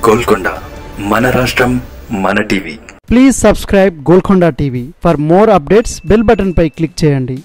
గోల్కొండ మన రాష్ట్రం మన TV please subscribe Golconda TV for more updates bell button పై క్లిక్ చేయండి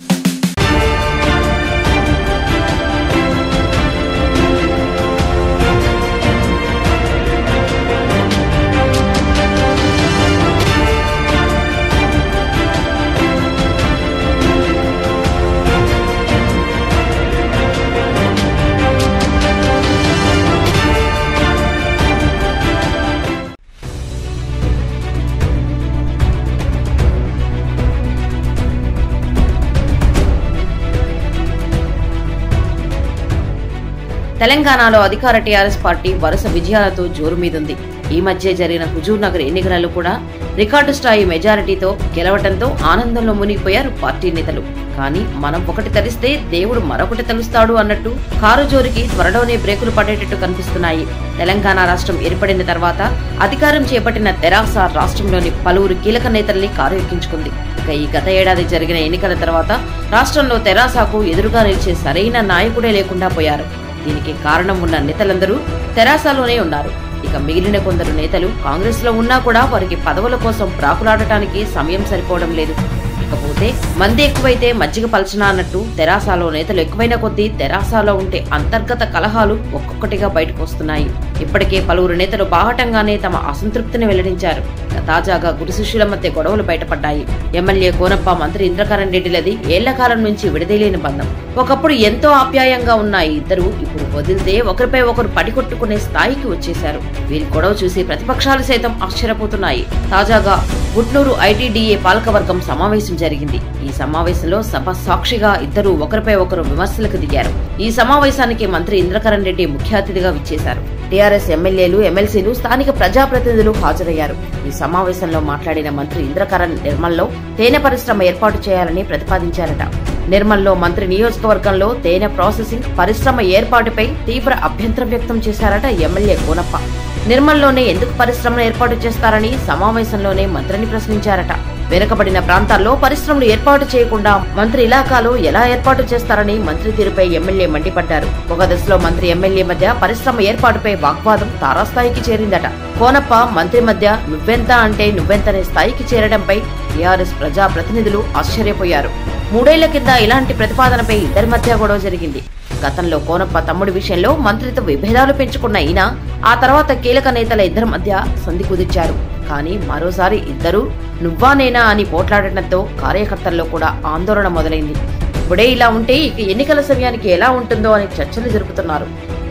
తెలంగాణలో అధికార టీఆర్ఎస్ పార్టీ వరుస విజయాలతో జోరు మీదుంది ఈ మధ్య జరిగిన హుజూర్ నగర్ ఎన్నికలలో కూడా రికార్డు స్థాయి మెజారిటీతో గెలవడంతో ఆనందంలో మునిగిపోయారు పార్టీ నేతలు కానీ మనం ఒకటి తలిస్తే దేవుడు మరొకటి తలుస్తాడు అన్నట్టు కారు జోరికి త్వరలోనే బ్రేకులు పడేటట్టు కనిపిస్తున్నాయి తెలంగాణ రాష్ట్రం ఏర్పడిన తర్వాత అధికారం చేపట్టిన తెరాస రాష్ట్రంలోని పలువురు కీలక నేతల్ని కారు ఎక్కించుకుంది ఇక ఈ గత ఏడాది జరిగిన ఎన్నికల తర్వాత రాష్ట్రంలో తెరాసాకు ఎదురుగా నిలిచే సరైన నాయకుడే లేకుండా పోయారు దీనికి కారణం ఉన్న నేతలందరూ తెరాసలోనే ఉన్నారు ఇక మిగిలిన కొందరు నేతలు కాంగ్రెస్ లో ఉన్నా కూడా వారికి పదవుల కోసం ప్రాకులాడటానికి సమయం సరిపోవడం లేదు ఇకపోతే మంది ఎక్కువైతే మజ్జిగ పలచన అన్నట్టు తెరాసాలో నేతలు ఎక్కువైన కొద్దీ తెరాసాలో ఉంటే అంతర్గత కలహాలు ఒక్కొక్కటిగా బయటకు వస్తున్నాయి ఇప్పటికే పలువురు నేతలు బాహటంగానే తమ అసంతృప్తిని వెల్లడించారు ఇక తాజాగా గురు శిష్యుల మధ్య గొడవలు బయటపడ్డాయి ఎమ్మెల్యే కోనప్ప మంత్రి ఇంద్రకరణ్ రెడ్డిలది ఏళ్ల కాలం నుంచి విడదీయలేని బంధం ఒకప్పుడు ఎంతో ఆప్యాయంగా ఉన్న ఈ ఇద్దరు ఇప్పుడు వదిలితే ఒకరిపై ఒకరు పడికొట్టుకునే స్థాయికి వచ్చేశారు వీరి గొడవ చూసి ప్రతిపక్షాలు సైతం ఆశ్చర్యపోతున్నాయి తాజాగా గుట్నూరు ఐటీడీఏ పాలకవర్గం సమావేశం జరిగింది ఈ సమావేశంలో సభ సాక్షిగా ఇద్దరు ఒకరిపై ఒకరు విమర్శలకు దిగారు ఈ సమావేశానికి మంత్రి ఇంద్రకరణ్ రెడ్డి ముఖ్య అతిథిగా విచ్చేశారు టీఆర్ఎస్ ఎమ్మెల్యేలు ఎమ్మెల్సీలు స్థానిక ప్రజాప్రతినిధులు హాజరయ్యారు ఈ సమావేశంలో మాట్లాడిన మంత్రి ఇంద్రకరణ్ నిర్మల్లో తేనె పరిశ్రమ ఏర్పాటు చేయాలని ప్రతిపాదించారట నిర్మల్లో మంత్రి నియోజకవర్గంలో తేనె ప్రాసెసింగ్ పరిశ్రమ ఏర్పాటుపై తీవ్ర అభ్యంతరం వ్యక్తం చేశారట ఎమ్మెల్యే కోనప్ప నిర్మల్లోనే ఎందుకు పరిశ్రమను ఏర్పాటు చేస్తారని సమావేశంలోనే మంత్రిని ప్రశ్నించారట వెనుకబడిన ప్రాంతాల్లో పరిశ్రమలు ఏర్పాటు చేయకుండా మంత్రి ఇలాకాలో ఎలా ఏర్పాటు చేస్తారని మంత్రి తీరుపై ఎమ్మెల్యే మండిపడ్డారు ఒక దశలో మంత్రి ఎమ్మెల్యే మధ్య పరిశ్రమ ఏర్పాటుపై వాగ్వాదం తారాస్థాయికి చేరిందట కోనప్ప మంత్రి మధ్య నువ్వెంత అంటే నువ్వెంతనే స్థాయికి చేరడంపై టీఆర్ఎస్ ప్రజా ప్రతినిధులు ఆశ్చర్యపోయారు మూడేళ్ల కింద ఇలాంటి ప్రతిపాదనపై ఇద్దరి మధ్య గొడవ జరిగింది గతంలో కోనప్ప తమ్ముడి విషయంలో మంత్రితో విభేదాలు పెంచుకున్న ఈయన ఆ తర్వాత కీలక నేతల ఇద్దరి మధ్య సంధి కుదిర్చారు కానీ మరోసారి ఇద్దరు నువ్వా నేనా అని పోట్లాడటంతో కార్యకర్తల్లో కూడా ఆందోళన మొదలైంది ఇప్పుడే ఇలా ఉంటే ఇక ఎన్నికల సమయానికి ఎలా ఉంటుందో అని చర్చలు జరుపుతున్నారు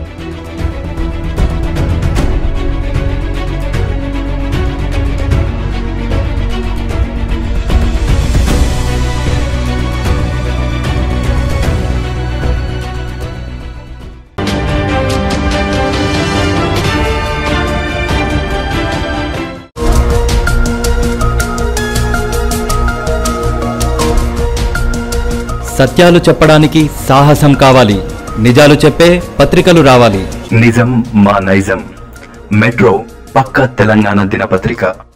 సత్యాలు చెప్పడానికి సాహసం కావాలి నిజాలు చెప్పే పత్రికలు రావాలి నిజం మా నైజం మెట్రో పక్క తెలంగాణ దినపత్రిక